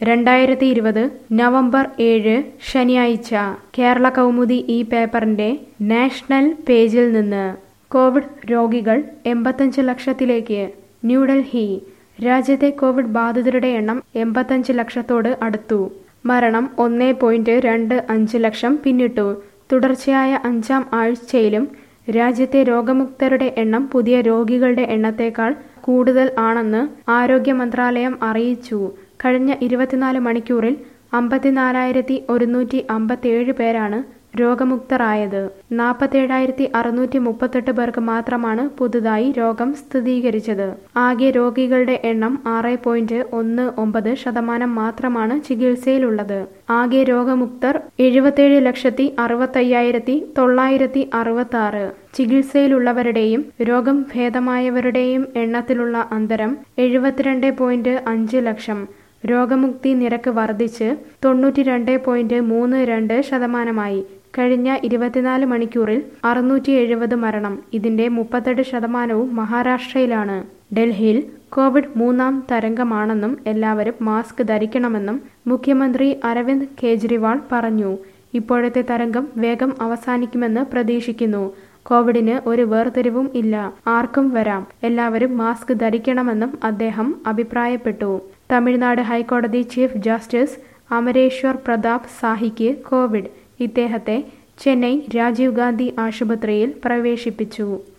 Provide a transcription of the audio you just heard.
രണ്ടായിരത്തി ഇരുപത് നവംബർ ഏഴ് ശനിയാഴ്ച കേരള കൗമുദി ഈ പേപ്പറിന്റെ നാഷണൽ പേജിൽ നിന്ന് കോവിഡ് രോഗികൾ എൺപത്തഞ്ച് ലക്ഷത്തിലേക്ക് ന്യൂഡൽഹി രാജ്യത്തെ കോവിഡ് ബാധിതരുടെ എണ്ണം എൺപത്തഞ്ച് ലക്ഷത്തോട് അടുത്തു മരണം ഒന്നേ പോയിന്റ് രണ്ട് അഞ്ച് ലക്ഷം പിന്നിട്ടു തുടർച്ചയായ അഞ്ചാം ആഴ്ചയിലും രാജ്യത്തെ രോഗമുക്തരുടെ എണ്ണം പുതിയ രോഗികളുടെ എണ്ണത്തേക്കാൾ കൂടുതൽ ആണെന്ന് ആരോഗ്യ മന്ത്രാലയം അറിയിച്ചു കഴിഞ്ഞ ഇരുപത്തിനാല് മണിക്കൂറിൽ അമ്പത്തിനാലായിരത്തി ഒരുന്നൂറ്റി അമ്പത്തിയേഴ് പേരാണ് രോഗമുക്തരായത് നാൽപ്പത്തേഴായിരത്തി അറുന്നൂറ്റി മുപ്പത്തെട്ട് പേർക്ക് മാത്രമാണ് പുതുതായി രോഗം സ്ഥിരീകരിച്ചത് ആകെ രോഗികളുടെ എണ്ണം ആറ് പോയിന്റ് ഒന്ന് ഒമ്പത് ശതമാനം മാത്രമാണ് ചികിത്സയിലുള്ളത് ആകെ രോഗമുക്തർ എഴുപത്തേഴ് ലക്ഷത്തി അറുപത്തയ്യായിരത്തി തൊള്ളായിരത്തി അറുപത്തി ആറ് ചികിത്സയിലുള്ളവരുടെയും രോഗം ഭേദമായവരുടെയും എണ്ണത്തിലുള്ള അന്തരം എഴുപത്തിരണ്ട് പോയിന്റ് അഞ്ച് ലക്ഷം രോഗമുക്തി നിരക്ക് വർദ്ധിച്ച് തൊണ്ണൂറ്റി രണ്ട് പോയിന്റ് മൂന്ന് രണ്ട് ശതമാനമായി കഴിഞ്ഞ ഇരുപത്തിനാല് മണിക്കൂറിൽ അറുന്നൂറ്റി എഴുപത് മരണം ഇതിന്റെ മുപ്പത്തെട്ട് ശതമാനവും മഹാരാഷ്ട്രയിലാണ് ഡൽഹിയിൽ കോവിഡ് മൂന്നാം തരംഗമാണെന്നും എല്ലാവരും മാസ്ക് ധരിക്കണമെന്നും മുഖ്യമന്ത്രി അരവിന്ദ് കെജ്രിവാൾ പറഞ്ഞു ഇപ്പോഴത്തെ തരംഗം വേഗം അവസാനിക്കുമെന്ന് പ്രതീക്ഷിക്കുന്നു കോവിഡിന് ഒരു വേർതിരിവും ഇല്ല ആർക്കും വരാം എല്ലാവരും മാസ്ക് ധരിക്കണമെന്നും അദ്ദേഹം അഭിപ്രായപ്പെട്ടു തമിഴ്നാട് ഹൈക്കോടതി ചീഫ് ജസ്റ്റിസ് അമരേശ്വർ പ്രതാപ് സാഹിക്ക് കോവിഡ് ഇദ്ദേഹത്തെ ചെന്നൈ രാജീവ് ഗാന്ധി ആശുപത്രിയിൽ പ്രവേശിപ്പിച്ചു